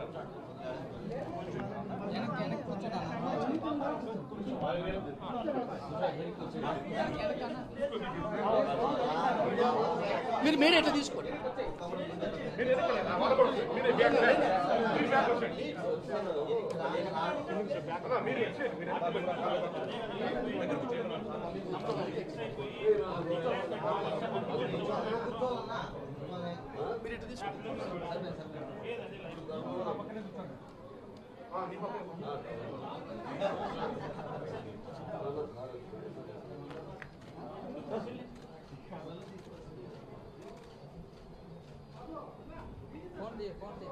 మీరు మీరు ఎట్లా తీసుకోండి మీరు ఎట్లా తీసుకోండి ఫోన్ దియ ఫోన్ దియ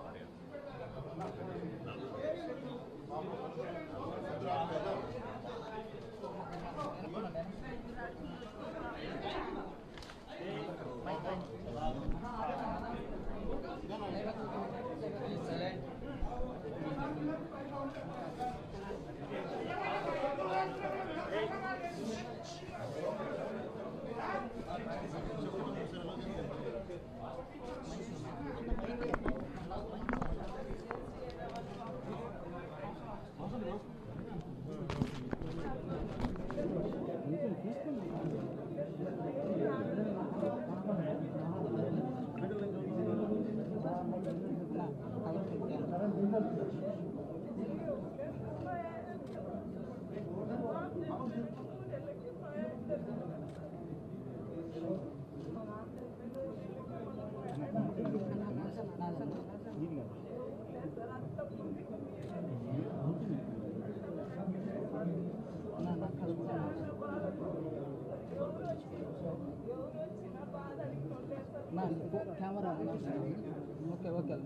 కెమెరా ఓకే ఓకే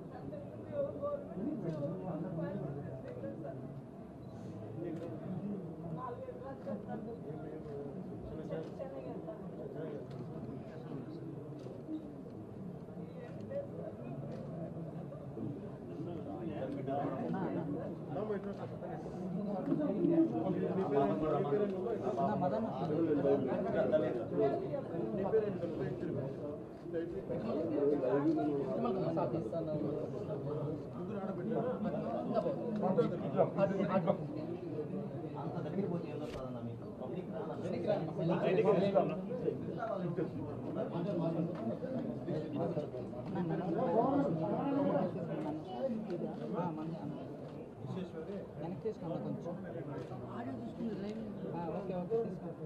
వెనక్కి తీసుకోండి కొంచెం ఆడియో తీసుకుంది లైవ్ ఓకే ఓకే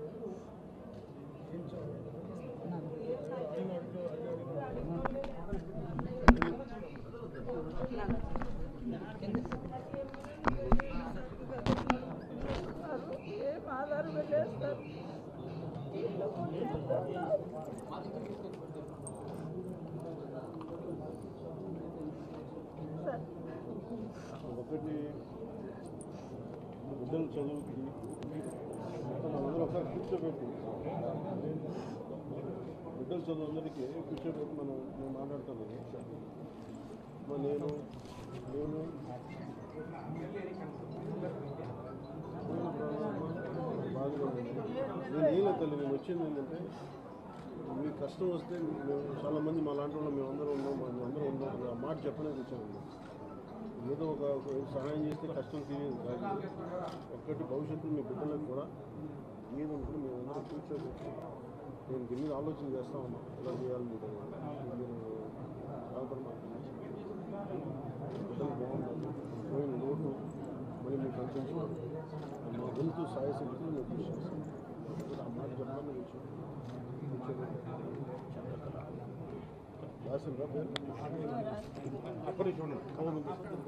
ఏం ఆధారం పెట్టేస్తారు ఒకటి బిడ్డల చదువుకి మొత్తం అందరూ ఒకసారి కూర్చోబెట్టి బిడ్డల చదువు అందరికీ కూర్చోబెట్టి మనం నేను మాట్లాడతాను మరి నేను నేను బాధగా ఉంది నేను ఏం తల్లి నేను వచ్చింది ఏంటంటే మీ కష్టం వస్తే మేము చాలామంది మా లాంటి వాళ్ళు మేమందరం ఉన్నాం మేము అందరం ఉన్నాం ఆ మాట చెప్పడానికి వచ్చాము ఏదో ఒక ఒక సహాయం చేస్తే కష్టం తీరేది కాదు ఒక్కటి భవిష్యత్తు మీ బిడ్డలకు కూడా ఏది ఉంటుంది మేము అందరం కూర్చోబెట్టి నేను దీని మీద ఆలోచన చేస్తా ఉన్నా ఎలా చేయాలి మీరు మీరు బాధపడమాకండి బిడ్డలు బాగుండాలి పోయిన లోటు మళ్ళీ మీకు కల్పించుకోండి మా గొంతు సాయశక్తులు మేము కృషి చేస్తాం ఆ మాట చెప్పాలని కూర్చో కూర్చోబెట్టి రాసిందా పేరు అక్కడే చూడండి అవును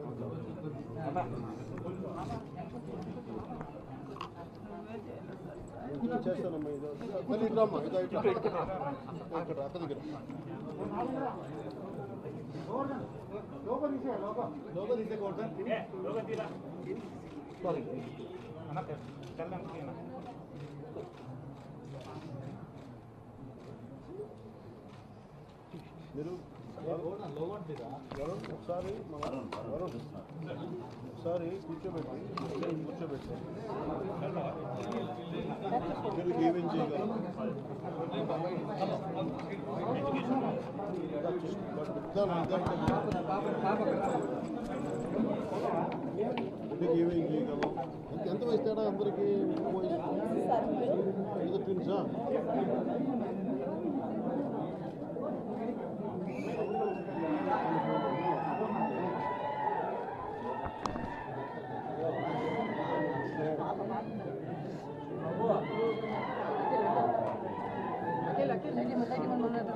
ఇంకా చేస్తానమ్మా ఇది మళ్ళీ ఇట్లా అమ్మా ఇదా ఇట్లా ఇక్కడ అక్క దగ్గర లోపల తీసే సారీ మీరు వరుణ్ ఒకసారి మన వరుణ్ ఒకసారి కూర్చోబెట్టి కూర్చోబెట్టి మీరు ఏమేం చేయగలరు పెద్ద విద్యార్థులు అందరికి ఏమేం చేయగలం ఎంత ఎంత వయసు తేడా అందరికి ఇది ట్విన్సా అఖిల్ అఖిల్ లైట్ మన లైట్ మన మన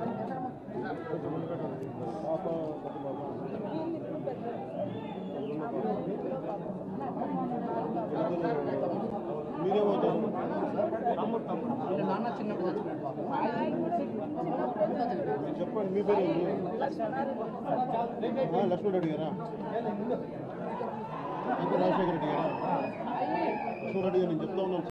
పాప పెద్ద పాప మీరేమవుతారు వీళ్ళ నాన్న చిన్నప్పుడు చచ్చిపోయాడు పాపం. అంతా చనిపోయాడు. మీరు చెప్పండి మీ పేరు ఏంటి ఆ, లక్ష్మణ్ రెడ్డి గారా ఇంకా రాజశేఖర రెడ్డి గారా లక్ష్మణ్ రెడ్డి గారు నేను చెప్తా ఉన్నాను